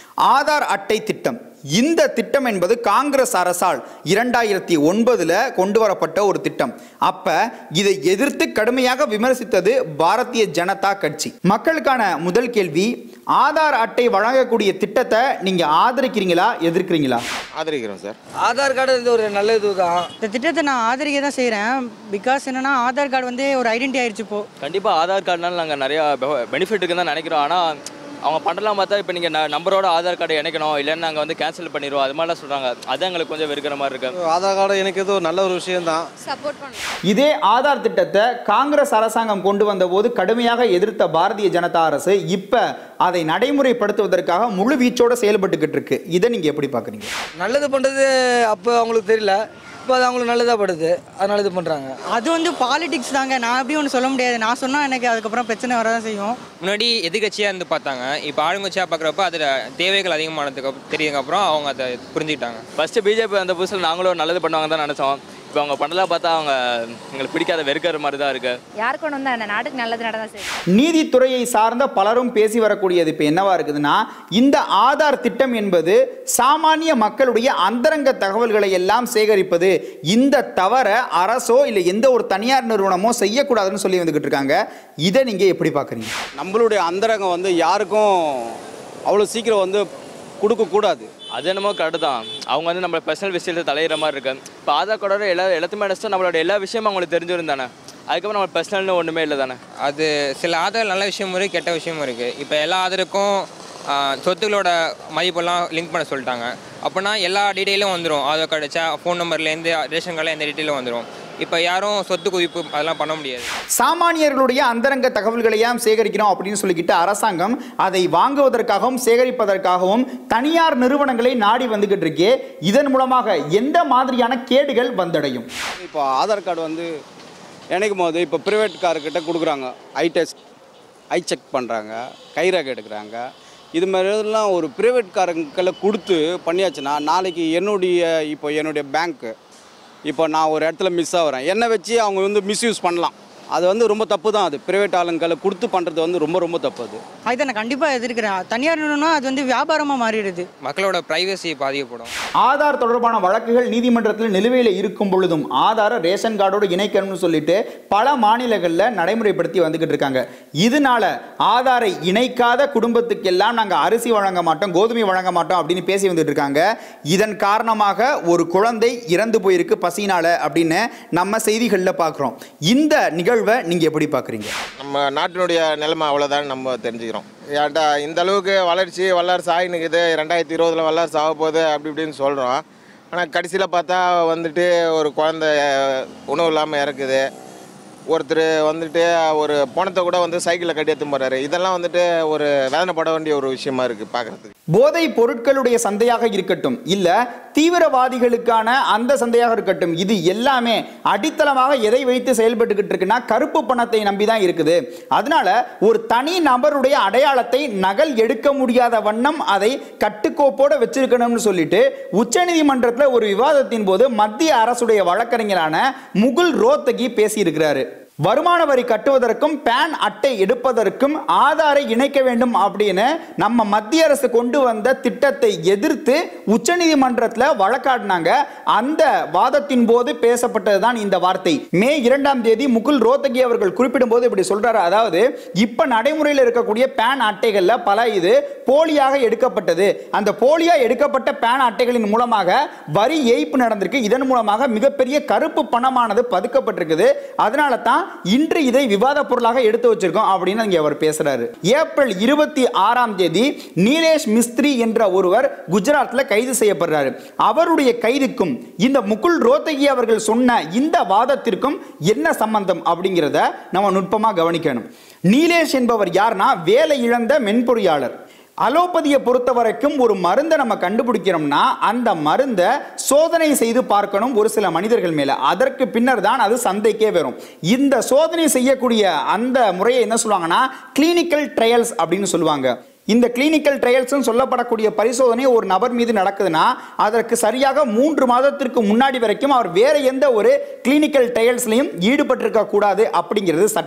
ஆதார் அட்டை திட்டம் இந்த திட்டம் என்பது காங்கிரஸ் அரசால் இரண்டாயிரத்தி ஒன்பதுல கொண்டு வரப்பட்ட ஒரு திட்டம் அப்ப இதை எதிர்த்து கடுமையாக விமர்சித்தது பாரதிய ஜனதா கட்சி மக்களுக்கான முதல் கேள்வி ஆதார் அட்டை வழங்கக்கூடிய திட்டத்தை நீங்க ஆதரிக்கிறீங்களா எதிர்க்கிறீங்களா ஆதரிக்கிறோம் சார் ஆதார் கார்டு இது ஒரு நல்ல இது தான் இந்த திட்டத்தை நான் ஆதரிக்க தான் செய்கிறேன் பிகாஸ் என்னன்னா ஆதார் கார்டு வந்து ஒரு ஐடென்டி ஆயிடுச்சு இப்போ கண்டிப்பாக ஆதார் கார்டுனால நாங்கள் நிறையா பெனிஃபிட் இருக்குன்னு தான் நினைக்கிறோம் ஆனால் அவங்க பண்ணலாம் பார்த்தா இப்போ நீங்கள் நம்பரோட ஆதார் கார்டு இணைக்கணும் இல்லைன்னு நாங்கள் வந்து கேன்சல் பண்ணிடுவோம் அது மாதிரிலாம் சொல்கிறாங்க அது எங்களுக்கு கொஞ்சம் வெறுக்கிற மாதிரி இருக்கு ஆதார் கார்டு எனக்கு இது ஒரு நல்ல ஒரு விஷயம் தான் சப்போர்ட் பண்ணுறோம் இதே ஆதார் திட்டத்தை காங்கிரஸ் அரசாங்கம் கொண்டு வந்தபோது கடுமையாக எதிர்த்த பாரதிய ஜனதா அரசு இப்ப அதை நடைமுறைப்படுத்துவதற்காக முழு வீச்சோட செயல்பட்டுக்கிட்டு இருக்கு இதை நீங்க எப்படி பாக்குறீங்க நல்லது பண்ணுறது அப்போ அவங்களுக்கு தெரியல இப்போ அது அவங்களுக்கு நல்லதாக படுது அதனால இது பண்ணுறாங்க அது வந்து பாலிடிக்ஸ் தாங்க நான் எப்படி ஒன்று சொல்ல முடியாது நான் சொன்னால் எனக்கு அதுக்கப்புறம் பிரச்சனை வரதான் செய்யும் முன்னாடி எதிர்கட்சியாக இருந்து பார்த்தாங்க இப்போ ஆளுங்கட்சியாக பார்க்குறப்ப அதில் தேவைகள் அதிகமானதுக்கு அப்~ தெரிஞ்சதுக்கப்புறம் அவங்க அதை புரிஞ்சுக்கிட்டாங்க ஃபஸ்ட்டு பிஜேபி வந்த புதுசில் நாங்களும் நல்லது பண்ணுவாங்க தான் நினச்சோம் இப்போ அவங்க பண்ணலாம் பார்த்தா அவங்க எங்களுக்கு பிடிக்காத வெறுக்கிற மாதிரி தான் இருக்குது யாருக்கு ஒன்று வந்தால் என்ன நாட்டுக்கு நல்லது நடந்தா சரி நீதித்துறையை சார்ந்த பலரும் பேசி வரக்கூடியது இப்போ என்னவா இருக்குதுன்னா இந்த ஆதார் திட்டம் என்பது சாமானிய மக்களுடைய அந்தரங்க தகவல்களை எல்லாம் சேகரிப்பது இந்த தவற அரசோ இல்லை எந்த ஒரு தனியார் நிறுவனமோ செய்யக்கூடாதுன்னு சொல்லி வந்துகிட்டு இருக்காங்க இதை நீங்க எப்படி பாக்குறீங்க நம்மளுடைய அந்தரங்கம் வந்து யாருக்கும் அவ்வளோ சீக்கிரம் வந்து கொடுக்கக்கூடாது அது என்னமோ கரெக்டு தான் அவங்க வந்து நம்ம பர்சனல் விஷயத்தில் தலையிற மாதிரி இருக்கு இப்போ ஆதார் கார்டோட எல்லா எல்லாத்தையுமே அடிச்சா நம்மளோட எல்லா விஷயமும் அவங்களுக்கு தெரிஞ்சிருந்தானே அதுக்கப்புறம் நம்ம பர்சனல்னு ஒன்றுமே இல்லை தானே அது சில ஆதார் நல்ல விஷயமும் இருக்குது கெட்ட விஷயமும் இருக்குது இப்போ எல்லா ஆதாருக்கும் ஆ, சொத்துக்களோட மதிப்பெல்லாம் லிங்க் பண்ண சொல்லிட்டாங்க அப்படின்னா எல்லா டீட்டெயிலும் வந்துடும் ஆதார் கார்டு வச்சா ஃபோன் நம்பர்லேருந்து ரேஷன் கார்டில் எந்த டீட்டெயிலும் வந்துடும் இப்போ யாரும் சொத்து குவிப்பு அதெல்லாம் பண்ண முடியாது சாமானியர்களுடைய அந்தரங்க தகவல்களையாம் சேகரிக்கிறோம் அப்படின்னு சொல்லிக்கிட்டு அரசாங்கம் அதை வாங்குவதற்காகவும் சேகரிப்பதற்காகவும் தனியார் நிறுவனங்களை நாடி வந்துகிட்டு இருக்கே இதன் மூலமாக எந்த மாதிரியான கேடுகள் வந்தடையும் இப்போ ஆதார் கார்டு வந்து இணைக்கும் போது இப்போ ப்ரைவேட் கார்கிட்ட கொடுக்குறாங்க ஐ டெஸ்ட் ஐ செக் பண்ணுறாங்க கைரேகை எடுக்கிறாங்க இது மாதிரிலாம் ஒரு ப்ரைவேட் காரங்களை கொடுத்து பண்ணியாச்சுன்னா நாளைக்கு என்னுடைய இப்போ என்னுடைய பேங்க்கு இப்போ நான் ஒரு இடத்துல மிஸ் ஆகிறேன் என்னை வச்சு அவங்க வந்து மிஸ்யூஸ் பண்ணலாம் அது வந்து ரொம்ப தப்பு தான் அது ப்ரைவேட் ஆளுங்களை கொடுத்து பண்ணுறது வந்து ரொம்ப ரொம்ப தப்பு அது அதை நான் கண்டிப்பாக எதிர்க்கிறேன் தனியார் நிறுவனம் அது வந்து வியாபாரமாக மாறிடுது மக்களோட ப்ரைவசி பாதிக்கப்படும் ஆதார் தொடர்பான வழக்குகள் நீதிமன்றத்தில் நிலுவையில் இருக்கும் பொழுதும் ஆதாரை ரேஷன் கார்டோடு இணைக்கணும்னு சொல்லிட்டு பல மாநிலங்களில் நடைமுறைப்படுத்தி வந்துகிட்டு இருக்காங்க இதனால ஆதாரை இணைக்காத குடும்பத்துக்கெல்லாம் நாங்கள் அரிசி வழங்க மாட்டோம் கோதுமை வழங்க மாட்டோம் அப்படின்னு பேசி வந்துட்டு இருக்காங்க இதன் காரணமாக ஒரு குழந்தை இறந்து போயிருக்கு பசினால அப்படின்னு நம்ம செய்திகளில் பார்க்குறோம் இந்த நிகழ்வை நீங்கள் எப்படி பார்க்குறீங்க நம்ம நாட்டினுடைய நிலைமை அவ்வளோதான் நம்ம தெரிஞ்சுக்கிறோம் ஏன்டா இந்த அளவுக்கு வளர்ச்சி வல்லரசு ஆகினுக்குது ரெண்டாயிரத்தி இருபதில் வல்லரசு ஆக போகுது அப்படி இப்படின்னு சொல்கிறோம் ஆனால் கடைசியில் பார்த்தா வந்துட்டு ஒரு குழந்தை உணவு இல்லாமல் இறக்குது ஒருத்தர் வந்துட்டு ஒரு பணத்தை கூட வந்து சைக்கிளில் கட்டி எடுத்து போகிறாரு இதெல்லாம் வந்துட்டு ஒரு வேதனைப்பட வேண்டிய ஒரு விஷயமா இருக்குது பார்க்குறதுக்கு போதை பொருட்களுடைய சந்தையாக இருக்கட்டும் இல்ல தீவிரவாதிகளுக்கான அந்த சந்தையாக இருக்கட்டும் இது எல்லாமே அடித்தளமாக எதை வைத்து செயல்பட்டுக்கிட்டு இருக்குன்னா கருப்பு பணத்தை நம்பி தான் இருக்குது அதனால ஒரு தனி நபருடைய அடையாளத்தை நகல் எடுக்க முடியாத வண்ணம் அதை கட்டுக்கோப்போட வச்சிருக்கணும்னு சொல்லிட்டு உச்சநீதிமன்றத்தில் ஒரு விவாதத்தின் போது மத்திய அரசுடைய வழக்கறிஞரான முகுல் ரோத்தகி பேசியிருக்கிறாரு வருமான வரி கட்டுவதற்கும் பேன் அட்டை எடுப்பதற்கும் ஆதாரை இணைக்க வேண்டும் அப்படின்னு நம்ம மத்திய அரசு கொண்டு வந்த திட்டத்தை எதிர்த்து உச்சநீதிமன்றத்தில் வழக்காடினாங்க அந்த வாதத்தின் போது பேசப்பட்டதுதான் இந்த வார்த்தை மே இரண்டாம் தேதி முகுல் ரோத்தகி அவர்கள் குறிப்பிடும் போது இப்படி சொல்றாரு அதாவது இப்ப நடைமுறையில் இருக்கக்கூடிய பேன் அட்டைகள்ல பல இது போலியாக எடுக்கப்பட்டது அந்த போலியா எடுக்கப்பட்ட பேன் அட்டைகளின் மூலமாக வரி ஏய்ப்பு நடந்திருக்கு இதன் மூலமாக மிகப்பெரிய கருப்பு பணமானது பதுக்கப்பட்டிருக்குது அதனால தான் இன்று இதை விவாத பொருளாக எடுத்து வச்சிருக்கோம் அப்படின்னு இங்க அவர் பேசுறாரு ஏப்ரல் இருபத்தி ஆறாம் தேதி நீலேஷ் மிஸ்திரி என்ற ஒருவர் குஜராத்ல கைது செய்யப்படுறாரு அவருடைய கைதுக்கும் இந்த முகுல் ரோத்தகி அவர்கள் சொன்ன இந்த வாதத்திற்கும் என்ன சம்பந்தம் அப்படிங்கிறத நம்ம நுட்பமா கவனிக்கணும் நீலேஷ் என்பவர் யார்னா வேலை இழந்த மென்பொறியாளர் அலோபதியை பொறுத்த வரைக்கும் ஒரு மருந்தை நம்ம கண்டுபிடிக்கிறோம்னா அந்த மருந்தை சோதனை செய்து பார்க்கணும் ஒரு சில மனிதர்கள் மேல அதற்கு பின்னர் தான் அது சந்தைக்கே வரும் இந்த சோதனை செய்யக்கூடிய அந்த முறையை என்ன சொல்லுவாங்கன்னா கிளினிக்கல் ட்ரையல்ஸ் அப்படின்னு சொல்லுவாங்க இந்த கிளினிக்கல் ட்ரையல்ஸ்னு சொல்லப்படக்கூடிய பரிசோதனை ஒரு நபர் மீது நடக்குதுன்னா அதற்கு சரியாக மூன்று மாதத்திற்கு முன்னாடி வரைக்கும் அவர் வேற எந்த ஒரு கிளினிக்கல் ட்ரையல்ஸ்லையும் ஈடுபட்டிருக்க கூடாது அப்படிங்கிறது சட்டம்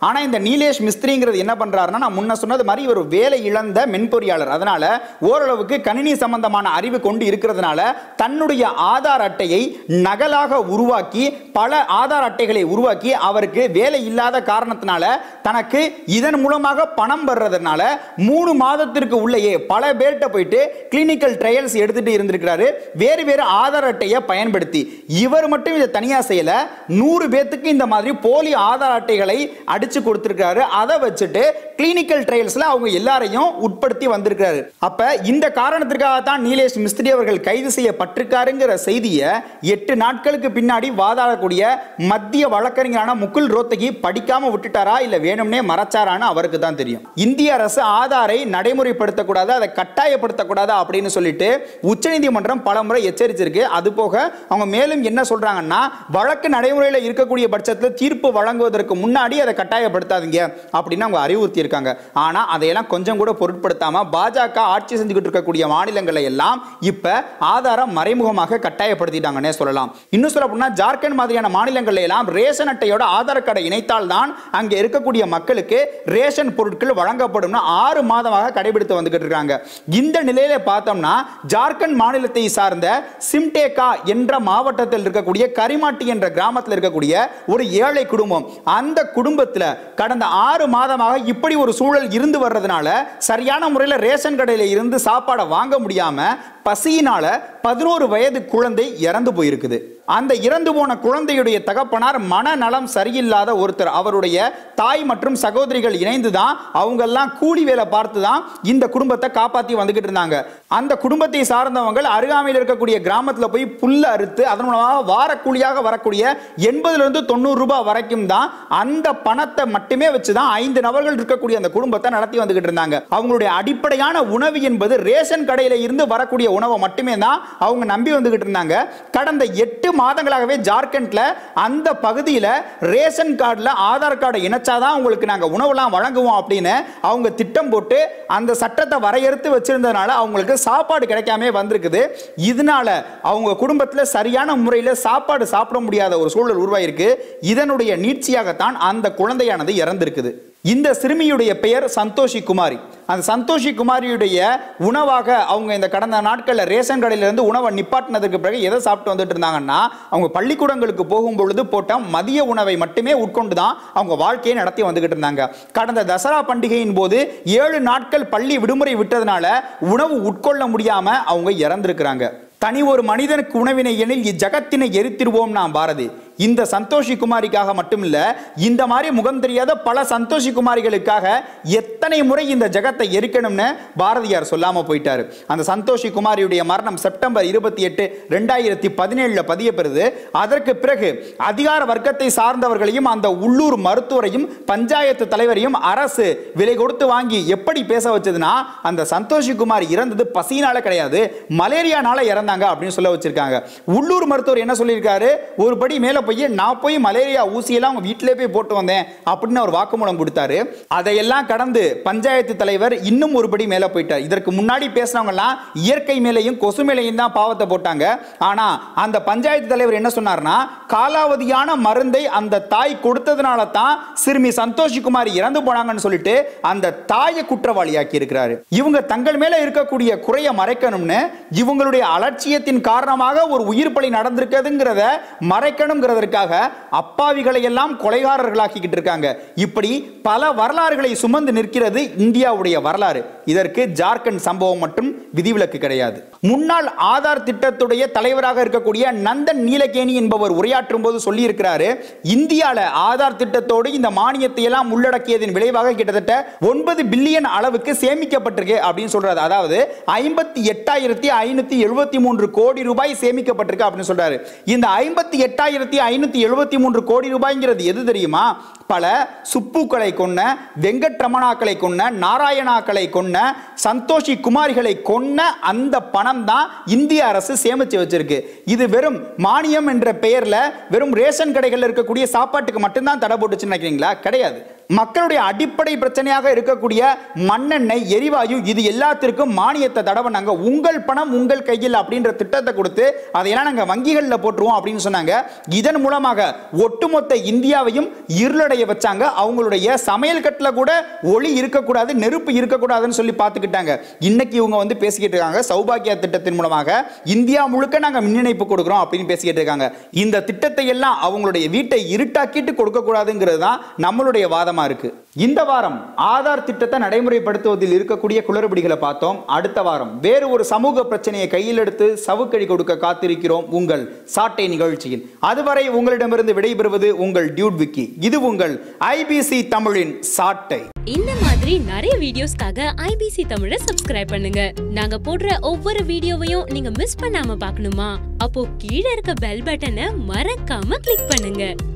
ஆனா இந்த நீலேஷ் மிஸ்திரிங்கிறது என்ன பண்றாருன்னா நான் முன்ன சொன்னது மாதிரி ஒரு வேலை இழந்த மென்பொறியாளர் அதனால ஓரளவுக்கு கணினி சம்பந்தமான அறிவு கொண்டு இருக்கிறதுனால தன்னுடைய ஆதார் அட்டையை நகலாக உருவாக்கி பல ஆதார் அட்டைகளை உருவாக்கி அவருக்கு வேலை இல்லாத காரணத்தினால தனக்கு இதன் மூலமாக பணம் வர்றதுனால மூணு மாதத்திற்கு உள்ளேயே பல பேர்கிட்ட போயிட்டு கிளினிக்கல் ட்ரையல்ஸ் எடுத்துட்டு இருந்திருக்கிறாரு வேறு வேறு ஆதார் அட்டையை பயன்படுத்தி இவர் மட்டும் இதை தனியா செய்யல நூறு பேத்துக்கு இந்த மாதிரி போலி ஆதார் அட்டைகளை அடிச்சு கொடுத்திருக்காரு அதை வச்சுட்டு கிளினிக்கல் ட்ரையல்ஸ்ல அவங்க எல்லாரையும் உட்படுத்தி வந்திருக்காரு அப்ப இந்த காரணத்திற்காக தான் நீலேஷ் மிஸ்திரி அவர்கள் கைது செய்யப்பட்டிருக்காருங்கிற செய்தியை எட்டு நாட்களுக்கு பின்னாடி வாதாடக்கூடிய மத்திய வழக்கறிஞரான முகுல் ரோத்தகி படிக்காம விட்டுட்டாரா இல்ல வேணும்னே மறைச்சாரான்னு அவருக்கு தான் தெரியும் இந்திய அரசு ஆதாரை நடைமுறைப்படுத்தக்கூடாது அதை கட்டாயப்படுத்தக்கூடாது அப்படின்னு சொல்லிட்டு உச்சநீதிமன்றம் பலமுறை எச்சரிச்சிருக்கு அது போக அவங்க மேலும் என்ன சொல்றாங்கன்னா வழக்கு நடைமுறையில் இருக்கக்கூடிய பட்சத்தில் தீர்ப்பு வழங்குவதற்கு முன்னாடி அதை கட்டாயப்படுத்தாதீங்க அப்படின்னு அவங்க அறிவுறுத்தி இருக்காங்க ஆனா அதையெல்லாம் கொஞ்சம் கூட பொருட்படுத்தாம பாஜக ஆட்சி செஞ்சுக்கிட்டு இருக்கக்கூடிய மாநிலங்களை எல்லாம் இப்ப ஆதாரம் மறைமுகமாக கட்டாயப்படுத்திட்டாங்கன்னே சொல்லலாம் இன்னும் சொல்ல போனா ஜார்க்கண்ட் மாதிரியான மாநிலங்கள்ல எல்லாம் ரேஷன் அட்டையோட ஆதார் கார்டை இணைத்தால் தான் அங்க இருக்கக்கூடிய மக்களுக்கு ரேஷன் பொருட்கள் வழங்கப்படும்னு ஆறு மாதமாக கடைபிடித்து வந்துகிட்டு இருக்காங்க இந்த நிலையில பார்த்தோம்னா ஜார்க்கண்ட் மாநிலத்தை சார்ந்த சிம்டேகா என்ற மாவட்டத்தில் இருக்கக்கூடிய கரிமாட்டி என்ற கிராமத்தில் இருக்கக்கூடிய ஒரு ஏழை குடும்பம் அந்த குடும்பத்தில் கடந்த ஆறு மாதமாக இப்படி ஒரு சூழல் இருந்து வர்றதுனால சரியான முறையில் ரேஷன் கடையில் இருந்து சாப்பாடை வாங்க முடியாம பசியினால பதினோரு வயது குழந்தை இறந்து போயிருக்குது அந்த இறந்து போன குழந்தையுடைய தகப்பனார் மனநலம் சரியில்லாத ஒருத்தர் அவருடைய தாய் மற்றும் சகோதரிகள் இணைந்து தான் அவங்கெல்லாம் கூலி வேலை பார்த்து தான் இந்த குடும்பத்தை காப்பாற்றி வந்துகிட்டு இருந்தாங்க அந்த குடும்பத்தை சார்ந்தவங்க அருகாமையில் இருக்கக்கூடிய கிராமத்தில் போய் புல்ல அறுத்து அதன் மூலமாக வாரக்கூலியாக வரக்கூடிய எண்பதுலேருந்து தொண்ணூறு ரூபாய் வரைக்கும் தான் அந்த பணத்தை மட்டுமே வச்சு தான் ஐந்து நபர்கள் இருக்கக்கூடிய அந்த குடும்பத்தை நடத்தி வந்துகிட்டு இருந்தாங்க அவங்களுடைய அடிப்படையான உணவு என்பது ரேஷன் கடையில் இருந்து வரக்கூடிய உணவை மட்டுமே தான் அவங்க நம்பி வந்துகிட்டு இருந்தாங்க கடந்த எட்டு மாதங்களாகவே ஜார்க்கண்ட்ல அந்த பகுதியில் ரேஷன் கார்டில் ஆதார் கார்டை இணைச்சாதான் உங்களுக்கு நாங்கள் உணவுலாம் வழங்குவோம் அப்படின்னு அவங்க திட்டம் போட்டு அந்த சட்டத்தை வரையறுத்து வச்சிருந்ததுனால அவங்களுக்கு சாப்பாடு கிடைக்காம வந்திருக்குது இதனால அவங்க குடும்பத்தில் சரியான முறையில் சாப்பாடு சாப்பிட முடியாத ஒரு சூழல் உருவாயிருக்கு இதனுடைய நீட்சியாகத்தான் அந்த குழந்தையானது இறந்திருக்குது இந்த சிறுமியுடைய பெயர் சந்தோஷி குமாரி அந்த சந்தோஷி குமாரியுடைய உணவாக அவங்க இந்த கடந்த நாட்களில் ரேஷன் கடையிலிருந்து உணவை நிப்பாட்டினதுக்கு பிறகு எதை சாப்பிட்டு வந்துட்டு இருந்தாங்கன்னா அவங்க பள்ளிக்கூடங்களுக்கு போகும் பொழுது போட்ட மதிய உணவை மட்டுமே உட்கொண்டு தான் அவங்க வாழ்க்கையை நடத்தி வந்துகிட்டு இருந்தாங்க கடந்த தசரா பண்டிகையின் போது ஏழு நாட்கள் பள்ளி விடுமுறை விட்டதுனால உணவு உட்கொள்ள முடியாம அவங்க இறந்திருக்கிறாங்க தனி ஒரு மனிதனுக்கு உணவினை எனில் இஜகத்தினை எரித்திருவோம் நாம் பாரதி இந்த சந்தோஷி குமாரிக்காக மட்டுமில்ல இந்த மாதிரி முகம் தெரியாத பல சந்தோஷி குமாரிகளுக்காக எத்தனை முறை இந்த ஜகத்தை எரிக்கணும்னு பாரதியார் சொல்லாம போயிட்டாரு அந்த சந்தோஷி குமாரியுடைய மரணம் செப்டம்பர் இருபத்தி எட்டு ரெண்டாயிரத்தி பதினேழுல பதியப்பெறுது அதற்கு பிறகு அதிகார வர்க்கத்தை சார்ந்தவர்களையும் அந்த உள்ளூர் மருத்துவரையும் பஞ்சாயத்து தலைவரையும் அரசு விலை கொடுத்து வாங்கி எப்படி பேச வச்சதுன்னா அந்த சந்தோஷி குமார் இறந்தது பசியினால கிடையாது மலேரியானால இறந்தாங்க அப்படின்னு சொல்ல வச்சிருக்காங்க உள்ளூர் மருத்துவர் என்ன சொல்லியிருக்காரு ஒரு படி மேல போய் நான் போய் மலேரியா ஊசியெல்லாம் அவங்க வீட்டிலே போய் போட்டு வந்தேன் அப்படின்னு அவர் வாக்குமூலம் கொடுத்தாரு அதையெல்லாம் கடந்து பஞ்சாயத்து தலைவர் இன்னும் ஒரு படி மேல போயிட்டார் இதற்கு முன்னாடி பேசினவங்கலாம் இயற்கை மேலையும் கொசு மேலையும் தான் பாவத்தை போட்டாங்க ஆனா அந்த பஞ்சாயத்து தலைவர் என்ன சொன்னார்னா காலாவதியான மருந்தை அந்த தாய் கொடுத்ததுனால தான் சிறுமி சந்தோஷி குமார் இறந்து போனாங்கன்னு சொல்லிட்டு அந்த தாயை குற்றவாளியாக்கி இருக்கிறாரு இவங்க தங்கள் மேல இருக்கக்கூடிய குறைய மறைக்கணும்னு இவங்களுடைய அலட்சியத்தின் காரணமாக ஒரு உயிர் பலி நடந்திருக்குதுங்கிறத மறைக்கணுங்கிறதற்காக அப்பாவிகளை எல்லாம் கொலைகாரர்களாக்கிக்கிட்டு இருக்காங்க இப்படி பல வரலாறுகளை சுமந்து நிற்கிறது இந்தியாவுடைய வரலாறு இதற்கு ஜார்க்கண்ட் சம்பவம் மற்றும் விதிவிலக்கு கிடையாது முன்னாள் ஆதார் திட்டத்துடைய தலைவராக இருக்கக்கூடிய நந்தன் நீலகேணி என்பவர் உரையாற்றும் போது சொல்லி இருக்கிறாரு இந்தியால ஆதார் திட்டத்தோடு இந்த மானியத்தை எல்லாம் உள்ளடக்கியதன் விளைவாக கிட்டத்தட்ட ஒன்பது பில்லியன் அளவுக்கு சேமிக்கப்பட்டிருக்கு அப்படின்னு சொல்றாரு அதாவது ஐம்பத்தி எட்டாயிரத்தி ஐநூத்தி எழுபத்தி மூன்று கோடி ரூபாய் சேமிக்கப்பட்டிருக்கு அப்படின்னு சொல்றாரு இந்த ஐம்பத்தி எட்டாயிரத்தி ஐநூத்தி எழுபத்தி மூன்று கோடி ரூபாய்ங்கிறது எது தெரியுமா பல சுப்புக்களை கொண்ட வெங்கட்ரமணாக்களை கொண்ட நாராயணாக்களை கொண்ட சந்தோஷி குமாரிகளை கொன்ன அந்த பணம் தான் இந்திய அரசு சேமிச்சு வச்சிருக்கு இது வெறும் மானியம் என்ற பெயர்ல வெறும் ரேஷன் கடைகளில் இருக்கக்கூடிய சாப்பாட்டுக்கு மட்டும்தான் தடை போட்டுச்சுன்னு நினைக்கிறீங்களா கிடையாது மக்களுடைய அடிப்படை பிரச்சனையாக இருக்கக்கூடிய மண்ணெண்ணெய் எரிவாயு இது எல்லாத்திற்கும் மானியத்தை தடை பண்ணாங்க உங்கள் பணம் உங்கள் கையில் அப்படின்ற திட்டத்தை கொடுத்து அதையெல்லாம் நாங்கள் வங்கிகளில் போட்டுருவோம் அப்படின்னு சொன்னாங்க இதன் மூலமாக ஒட்டுமொத்த இந்தியாவையும் இருளடை வெப்பநிலையை வச்சாங்க அவங்களுடைய சமையல் கட்டில் கூட ஒளி இருக்கக்கூடாது நெருப்பு இருக்கக்கூடாதுன்னு சொல்லி பார்த்துக்கிட்டாங்க இன்னைக்கு இவங்க வந்து பேசிக்கிட்டு இருக்காங்க சௌபாகியா திட்டத்தின் மூலமாக இந்தியா முழுக்க நாங்க மின் இணைப்பு கொடுக்குறோம் அப்படின்னு பேசிக்கிட்டு இருக்காங்க இந்த திட்டத்தை எல்லாம் அவங்களுடைய வீட்டை இருட்டாக்கிட்டு கொடுக்க கூடாதுங்கிறது தான் நம்மளுடைய வாதமா இருக்கு இந்த வாரம் ஆதார் திட்டத்தை நடைமுறைப்படுத்துவதில் இருக்கக்கூடிய குளறுபடிகளை பார்த்தோம் அடுத்த வாரம் வேறு ஒரு சமூக பிரச்சனையை கையில் எடுத்து சவுக்கடி கொடுக்க காத்திருக்கிறோம் உங்கள் சாட்டை நிகழ்ச்சியில் அதுவரை உங்களிடமிருந்து விடைபெறுவது உங்கள் டியூட் விக்கி இது உங்கள் ஐபிசி தமிழின் சாட்டை இந்த மாதிரி நிறைய வீடியோஸ்க்காக ஐபிசி தமிழை சப்ஸ்கிரைப் பண்ணுங்க நாங்க போடுற ஒவ்வொரு வீடியோவையும் நீங்க மிஸ் பண்ணாம பார்க்கணுமா அப்போ கீழே இருக்க பெல் பட்டனை மறக்காம கிளிக் பண்ணுங்க